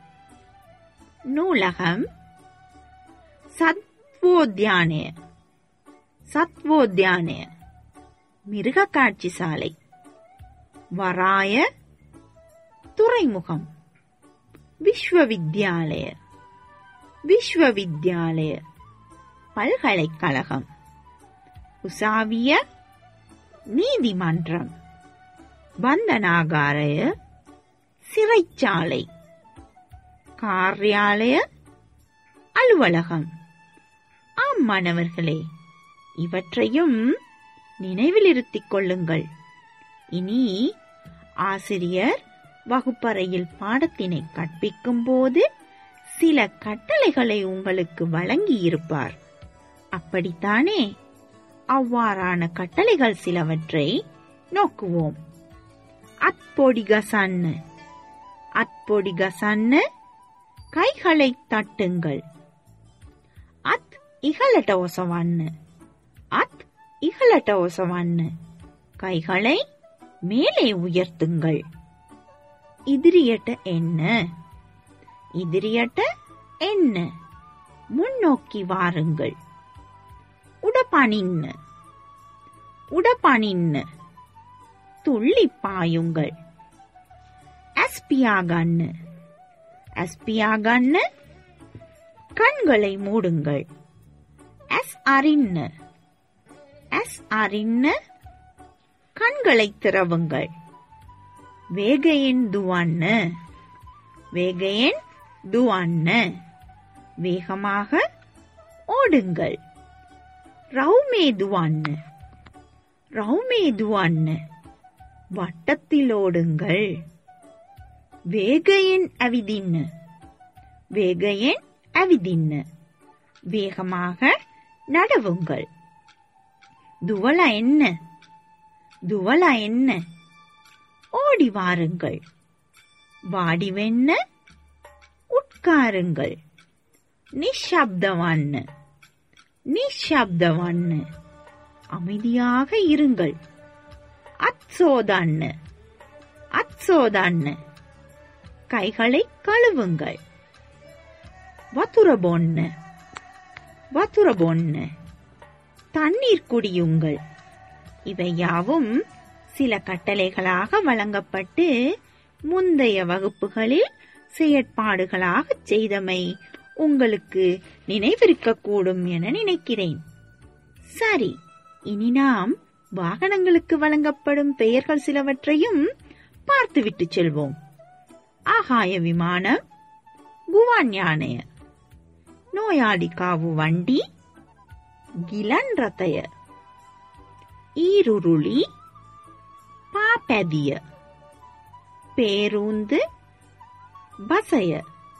நூலகம் சத்வோத்யானய சத்வோத்யானய மிருக காட்சி சாலை வராய துறைமுகம் விஸ்வவித்யாலய விஸ்வவித்யாலய பல்கலைக்கழகம் உசாவிய நீதிமன்றம் பந்தனாகாரய சிறைச்சாலை காரியாலய அலுவலகம் ஆம் மாணவர்களே இவற்றையும் நினைவில் இருத்திக் கொள்ளுங்கள் இனி ஆசிரியர் வகுப்பறையில் பாடத்தினை கற்பிக்கும் போது சில கட்டளைகளை உங்களுக்கு வழங்கியிருப்பார் அப்படித்தானே அவ்வாறான கட்டளைகள் சிலவற்றை நோக்குவோம் அத்பொடிகசன்னு அத்பொடிகசன்னு கைகளை தட்டுங்கள் அத் இகலட்ட ஒசவன்னு அத் இகலட்ட ஒசவன்னு கைகளை மேலே உயர்த்துங்கள் இதிரியட்ட என்ன இதிரியட்ட என்ன முன்னோக்கி வாருங்கள் உடப்பணின்னு உடப்பணின்னு துள்ளி பாயுங்கள் அஸ்பியாகன்னு அஸ்பியாகன்னு கண்களை மூடுங்கள் எஸ் அரின்னு எஸ் அரின்னு கண்களை திறவுங்கள் வேகையின் துவான்னு வேகையின் துவான்னு வேகமாக ஓடுங்கள் ரவுமே துவான்னு ரவுமே துவான்னு வட்டத்தில் ஓடுங்கள் வேகையின் அவிதின்னு வேகையின் அவிதின்னு வேகமாக நடவுங்கள் துவல என்ன துவல என்ன ஓடி வாருங்கள் வாடிவென்ன உட்காருங்கள் நிஷப்தவான்னு நிஷப்தவான்னு அமைதியாக இருங்கள் அத்சோதான்னு அத்சோதான்னு கைகளை கழுவுங்கள் வத்துரபொன்னு வத்துரபொன்னு தண்ணீர் குடியுங்கள் இவை யாவும் சில கட்டளைகளாக வழங்கப்பட்டு முந்தைய வகுப்புகளில் செயற்பாடுகளாக செய்தமை உங்களுக்கு நினைவிருக்கக்கூடும் என நினைக்கிறேன் சரி இனி நாம் வாகனங்களுக்கு வழங்கப்படும் பெயர்கள் சிலவற்றையும் பார்த்துவிட்டு செல்வோம் ஆகாய விமானம் குவான் யானைய நோயாளி காவு வண்டி கிலன் ரதய ஈருருளி பாப்பதிய பேருந்து பசய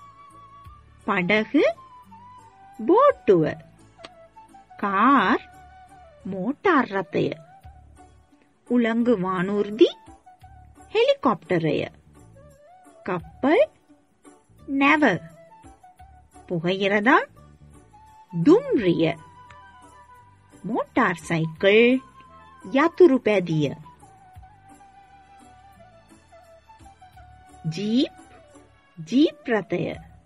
படகு போட்டுவ கார் மோட்டார் ரத்தய உலங்கு வானூர்தி ஹெலிகாப்டரைய கப்பல் நெவ புகையிரதம் தும்ரிய மோட்டார் சைக்கிள் யாத்துருபேதிய ஜீப் ஜீப் ரதய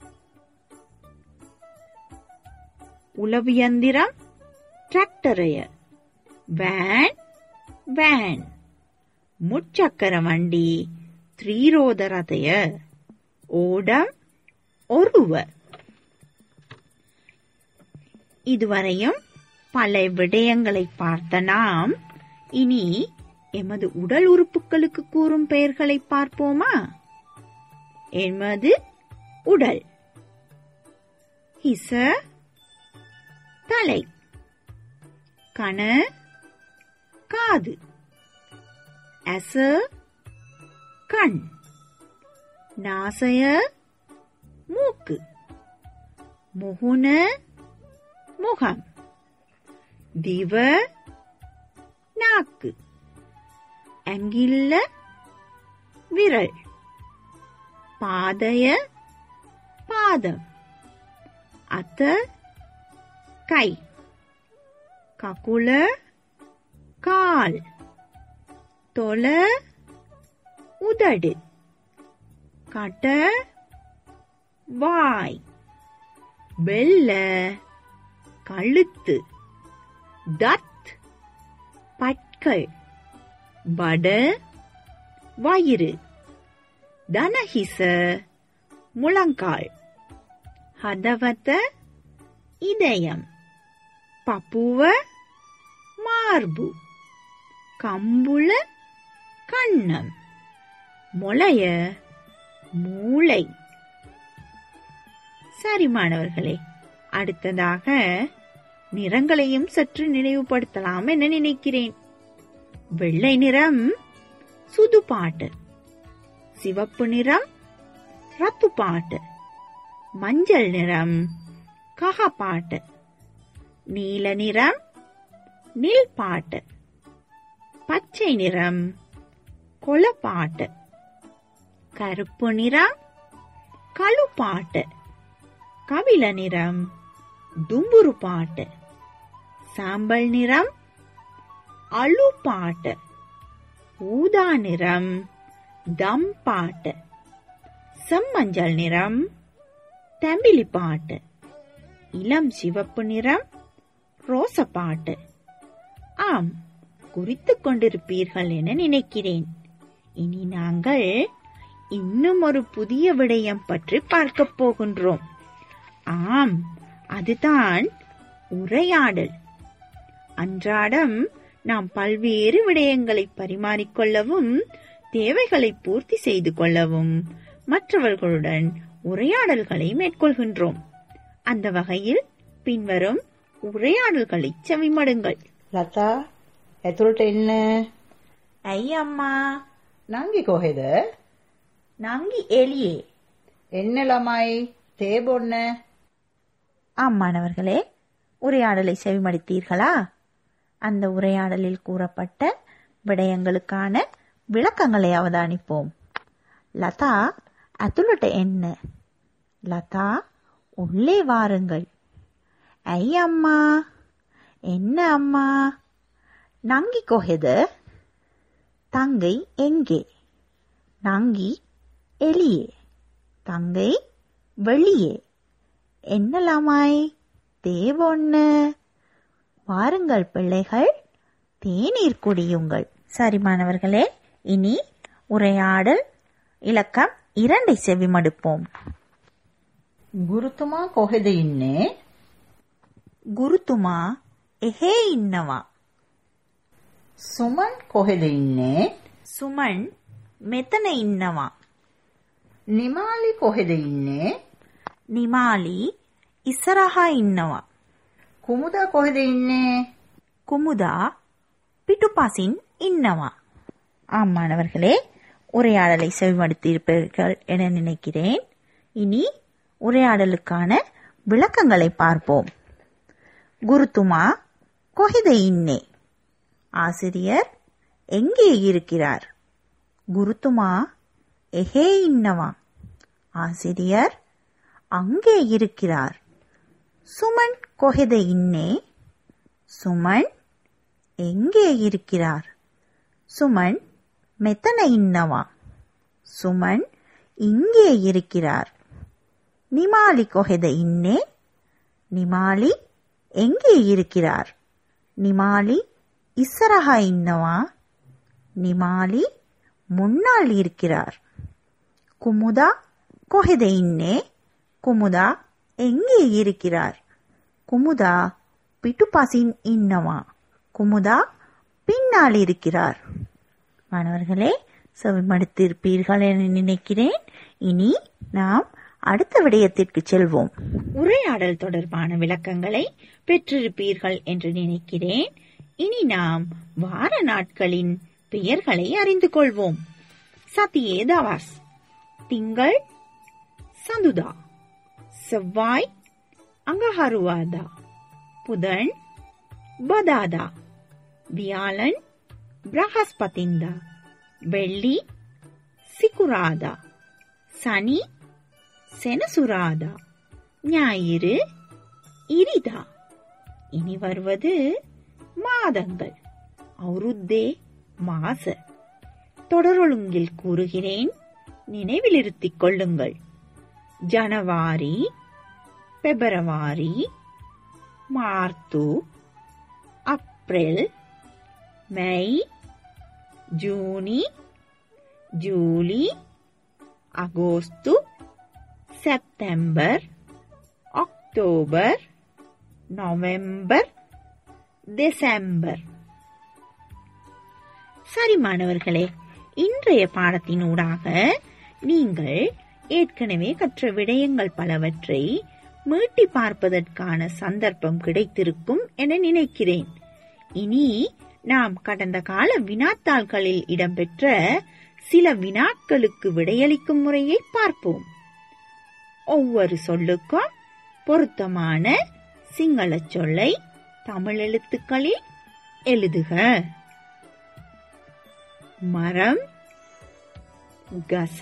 உளவியந்திரம் டிராக்டரைய வேன் வேன் முச்சக்கர வண்டி த்ரீரோதரதைய ஓடம் ஒருவர் இதுவரையும் பல விடயங்களை பார்த்த நாம் இனி எமது உடல் உறுப்புகளுக்கு கூறும் பெயர்களை பார்ப்போமா எமது உடல் ஹிச தலை கண காது அச கண் நாசய மூக்கு முகுண முகம் திவ நாக்கு அங்கில்ல விரல் பாதய பாதம் அத்த கை ககுல கால் தொல உதடு கட்ட வாய் வெள்ள கழுத்து தத் பற்கள் வட வயிறு தனஹிச முழங்கால் ஹதவத இதயம் பப்புவ மார்பு கம்புள கண்ணம் மொளைய மூளை சரி மாணவர்களே அடுத்ததாக நிறங்களையும் சற்று நினைவுபடுத்தலாம் என நினைக்கிறேன் வெள்ளை நிறம் சுதுபாட்டு சிவப்பு நிறம் ரத்துப்பாட்டு மஞ்சள் நிறம் ககப்பாட்டு நீல நிறம் நீல்பாட்டு பச்சை நிறம் கொலப்பாட்டு கருப்பு நிறம் கழுப்பாட்டு கபில நிறம் தும்புரு பாட்டு சாம்பல் நிறம் அழுப்பாட்டு ஊதா நிறம் தம் பாட்டு செம்மஞ்சள் நிறம் தம்பிலி பாட்டு இளம் சிவப்பு நிறம் ரோசப்பாட்டு ஆம் குறித்துக் கொண்டிருப்பீர்கள் என நினைக்கிறேன் இனி நாங்கள் இன்னும் ஒரு புதிய விடயம் பற்றி பார்க்கப் போகின்றோம் ஆம் அதுதான் உரையாடல் அன்றாடம் நாம் பல்வேறு விடயங்களை பரிமாறிக்கொள்ளவும் தேவைகளை பூர்த்தி செய்து கொள்ளவும் மற்றவர்களுடன் உரையாடல்களை மேற்கொள்கின்றோம் அந்த வகையில் பின்வரும் உரையாடல்களை செவிமடுங்கள் ලතා ඇතුළට එන්න ஐ அம்மா නංගි කොහෙද? நங்கி எலியே එන්න ළමයි තේ බොන්න. ஆம் மாணவர்களே உரையாடலை செவிமடுத்தீர்களா அந்த உரையாடலில் கூறப்பட்ட விடயங்களுக்கான விளக்கங்களை அவதானிப்போம் லதா அத்துலட்ட என்ன லதா உள்ளே வாருங்கள் ஐ அம்மா என்ன அம்மா நங்கி கொஹெது தங்கை எங்கே நங்கி எலியே தங்கை வெளியே என்னலாமாய் தேவொன்னு வாருங்கள் பிள்ளைகள் தேநீர் குடியுங்கள் சரி மாணவர்களே இனி உரையாடல் இலக்கம் இரண்டை செவிமடுப்போம் ගුරුතුමා කොහෙද ඉන්නේ? குருத்துமா எஹே இன்னவா සුමන් කොහෙද ඉන්නේ? சுமன் மெத்தன இன்னவா නිමාලි කොහෙද ඉන්නේ? நிமாலி இசரஹா இன்னவா කුමුදා කොහෙද ඉන්නේ? குமுதா பிட்டுபாசின் இன்னவா ஆம் மாணவர்களே உரையாடலை செவிமடுத்தியிருப்பீர்கள் என நினைக்கிறேன் இனி உரையாடலுக்கான விளக்கங்களை பார்ப்போம் குருத்துமா கொஹித இன்னே ஆசிரியர் எங்கே இருக்கிறார் குருத்துமா எஹே இன்னவா ஆசிரியர் அங்கே இருக்கிறார் சுமன் கொஹெத இன்னே சுமன் எங்கே இருக்கிறார் சுமன் மெத்தன இன்னவா சுமன் இங்கே இருக்கிறார் நிமாலி கொஹெத இன்னே நிமாலி எங்கே இருக்கிறார் நிமாலி இசரஹா இன்னவா நிமாலி முன்னால் இருக்கிறார் குமுதா கொஹெத இன்னே குமுதா எங்கே இருக்கிறார் குமுதா பிட்டுபாசின் இன்னவா குமுதா பின்னால் இருக்கிறார் மாணவர்களே செவிமடுத்திருப்பீர்கள் என நினைக்கிறேன் இனி நாம் அடுத்த விடயத்திற்கு செல்வோம் உரையாடல் தொடர்பான விளக்கங்களை பெற்றிருப்பீர்கள் என்று நினைக்கிறேன் இனி நாம் வார நாட்களின் பெயர்களை அறிந்து கொள்வோம் சத்தியே தவாஸ் திங்கள் சந்துதா செவ்வாய் அங்கஹருவாதா புதன் பதாதா வியாழன் பிரகஸ்பதிந்தா வெள்ளி சிக்குராதா சனி செனசுராதா ஞாயிறு இரிதா இனி வருவது மாதங்கள் அவுருத்தே மாச தொடரொழுங்கில் கூறுகிறேன் நினைவிலிருத்திக் கொள்ளுங்கள் ஜனவாரி பிப்ரவரி மார்த்து ஏப்ரல் மே ஜூனி ஜூலி அகோஸ்து செப்டம்பர் அக்டோபர் நவம்பர் டிசம்பர் சரி மாணவர்களே இன்றைய பாடத்தினூடாக நீங்கள் ஏற்கனவே கற்ற விடயங்கள் பலவற்றை மீட்டி பார்ப்பதற்கான சந்தர்ப்பம் கிடைத்திருக்கும் என நினைக்கிறேன் இனி நாம் கடந்த கால வினாத்தாள்களில் இடம்பெற்ற சில வினாக்களுக்கு விடையளிக்கும் முறையை பார்ப்போம் ஒவ்வொரு சொல்லுக்கும் பொருத்தமான சிங்கள சொல்லை தமிழ் எழுத்துக்களில் எழுதுக மரம் கச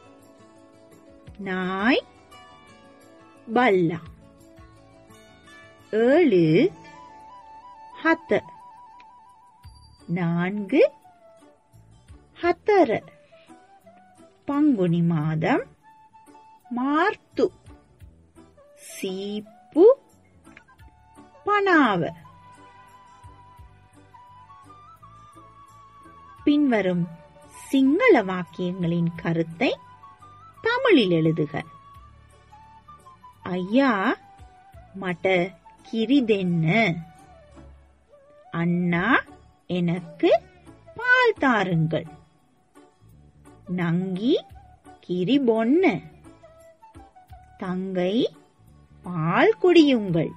நாய் பல்லா ஏழு ஹத்த நான்கு ஹத்தர பங்குனி மாதம் மார்த்து சீப்பு பனாவ பின்வரும் சிங்கள வாக்கியங்களின் கருத்தை தமிழில் எழுதுக ஐயா மட கிரிதென்ன அண்ணா எனக்கு பால் தாருங்கள் நங்கி கிரிபொன்ன தங்கை பால் குடியுங்கள்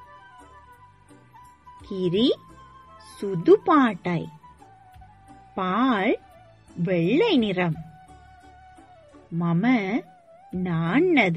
கிரி சுது பாட்டாய் பால் வெள்ளை நிறம் மம நான்னத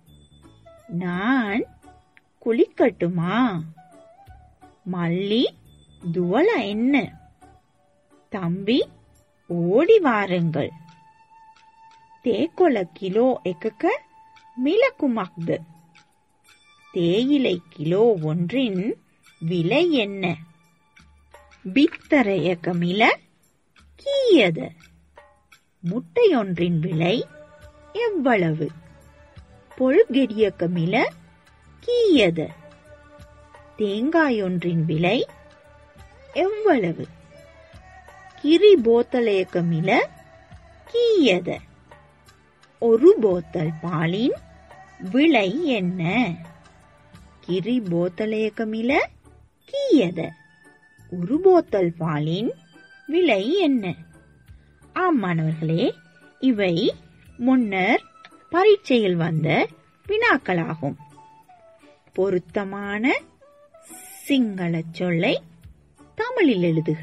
நான் குளிக்கட்டுமா மல்லி துவல என்ன தம்பி ஓடி வாருங்கள் தேக்கொல கிலோ එකක මිල කුමක්ද தேயிலை கிலோ ஒன்றின் விலை என்ன பித்தரையக மில கீயத முட்டையொன்றின் விலை எவ்வளவு பொழுகெடியக்க மில கீயத தேங்காயொன்றின் விலை எவ்வளவு கிரி போத்தலையக்க மில கீயத ஒரு போத்தல் பாலின் விலை என்ன கிரி போத்தலையக்க மில கீயத ஒரு போத்தல் பாலின் விலை என்ன ஆம் மாணவர்களே இவை முன்னர் பரீட்சையில் வந்த வினாக்களாகும் பொருத்தமான சிங்கள சொல்லை தமிழில் எழுதுக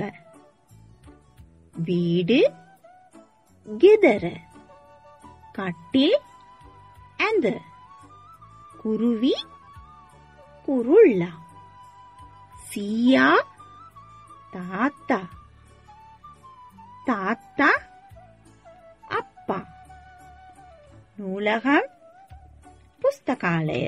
வீடு கெதர கட்டில் அந்த குருவி குருள்ளா சீயா தாத்தா தாத்தா அப்பா நூலகம் புஸ்தகாலய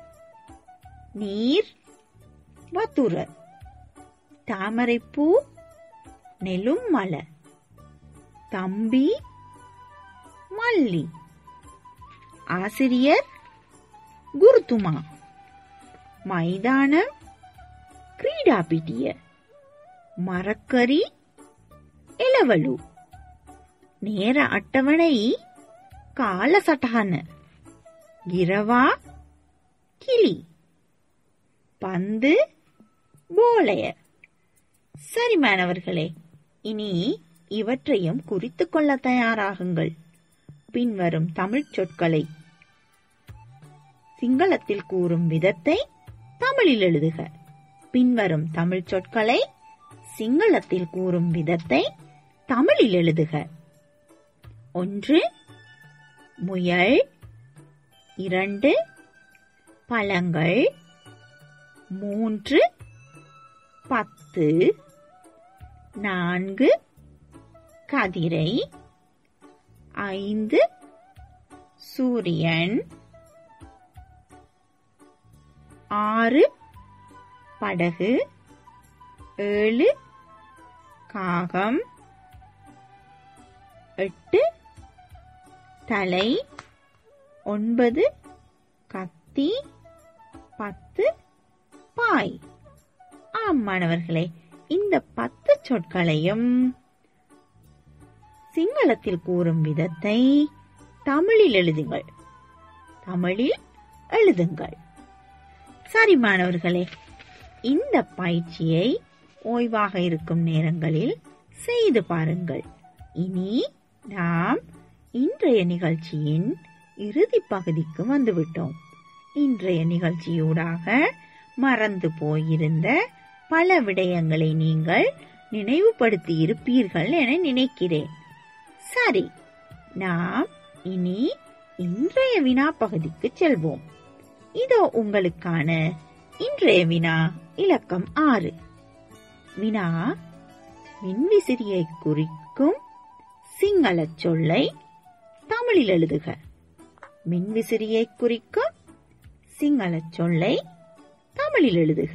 நீர் வத்துர தாமரைப்பூ நெலும் மலை தம்பி மல்லி ஆசிரியர் குருத்துமா மைதானம் கிரீடாபிட்டிய மரக்கறி எலவலு நேர அட்டவணை கால சட்டகன கிரவா கிளி பந்து போலைய சரி மாணவர்களே இனி இவற்றையும் குறித்துக் கொள்ள தயாராகுங்கள் பின்வரும் தமிழ்ச் சொற்களை சிங்களத்தில் கூறும் விதத்தை தமிழில் எழுதுக பின்வரும் தமிழ்ச் சொற்களை சிங்களத்தில் கூறும் விதத்தை தமிழில் எழுதுக ஒன்று முயல் இரண்டு பழங்கள் மூன்று பத்து நான்கு கதிரை ஐந்து சூரியன் ஆறு படகு ஏழு காகம் எட்டு தலை ஒன்பது கத்தி பத்து பாய் ஆம் மாணவர்களே இந்த பத்து சொற்களையும் சிங்களத்தில் கூறும் விதத்தை தமிழில் எழுதுங்கள் தமிழில் எழுதுங்கள் சரி மாணவர்களே இந்த பயிற்சியை ஓய்வாக இருக்கும் நேரங்களில் செய்து பாருங்கள் இனி நாம் இன்றைய நிகழ்ச்சியின் இறுதி பகுதிக்கு வந்துவிட்டோம் இன்றைய நிகழ்ச்சியூடாக மறந்து போயிருந்த பல விடயங்களை நீங்கள் நினைவுபடுத்தி இருப்பீர்கள் என நினைக்கிறேன் சரி நாம் இனி இன்றைய வினா பகுதிக்கு செல்வோம் இதோ உங்களுக்கான இன்றைய வினா இலக்கம் ஆறு வினா மின்விசிறியை குறிக்கும் சிங்களச் சொல்லை தமிழில் எழுதுக மின்விசிறியை குறிக்கும் சிங்களச் சொல்லை தமிழில் எழுதுக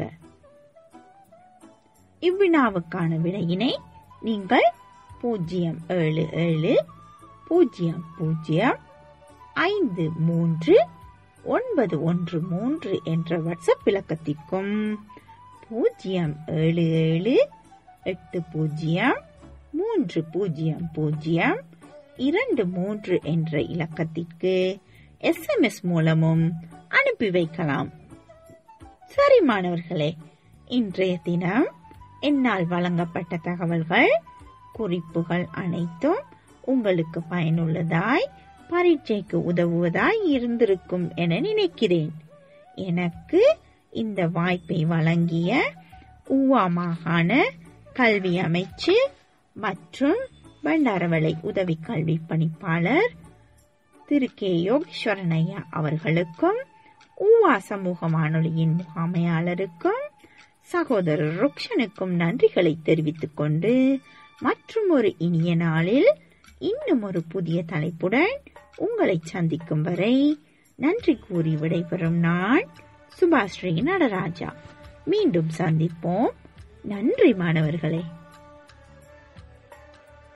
இவ்வினாவுக்கான விடையினை நீங்கள் பூஜ்ஜியம் ஏழு ஏழு பூஜ்ஜியம் பூஜ்ஜியம் ஐந்து மூன்று ஒன்பது ஒன்று மூன்று என்ற வாட்ஸ்அப் இலக்கத்திற்கும் பூஜ்ஜியம் ஏழு ஏழு எட்டு பூஜ்ஜியம் மூன்று பூஜ்ஜியம் பூஜ்ஜியம் இரண்டு மூன்று என்ற இலக்கத்திற்கு எஸ்எம்எஸ் மூலமும் அனுப்பி வைக்கலாம் சரி மாணவர்களே இன்றைய தினம் என்னால் வழங்கப்பட்ட தகவல்கள் குறிப்புகள் அனைத்தும் உங்களுக்கு பயனுள்ளதாய் பரீட்சைக்கு உதவுவதாய் இருந்திருக்கும் என நினைக்கிறேன் எனக்கு இந்த வாய்ப்பை வழங்கிய ஊவா மாகாண கல்வி அமைச்சு மற்றும் பண்டாரவளை உதவி கல்வி பணிப்பாளர் திரு கே யோகேஸ்வரனையா அவர்களுக்கும் ஊவா சமூக வானொலியின் முகாமையாளருக்கும் சகோதரர் ருக்ஷனுக்கும் நன்றிகளை தெரிவித்துக் கொண்டு மற்றும் ஒரு இனிய நாளில் இன்னும் ஒரு புதிய தலைப்புடன் உங்களை சந்திக்கும் வரை நன்றி கூறி விடைபெறும் நான் சுபாஸ்ரீ நடராஜா மீண்டும் சந்திப்போம் நன்றி மாணவர்களே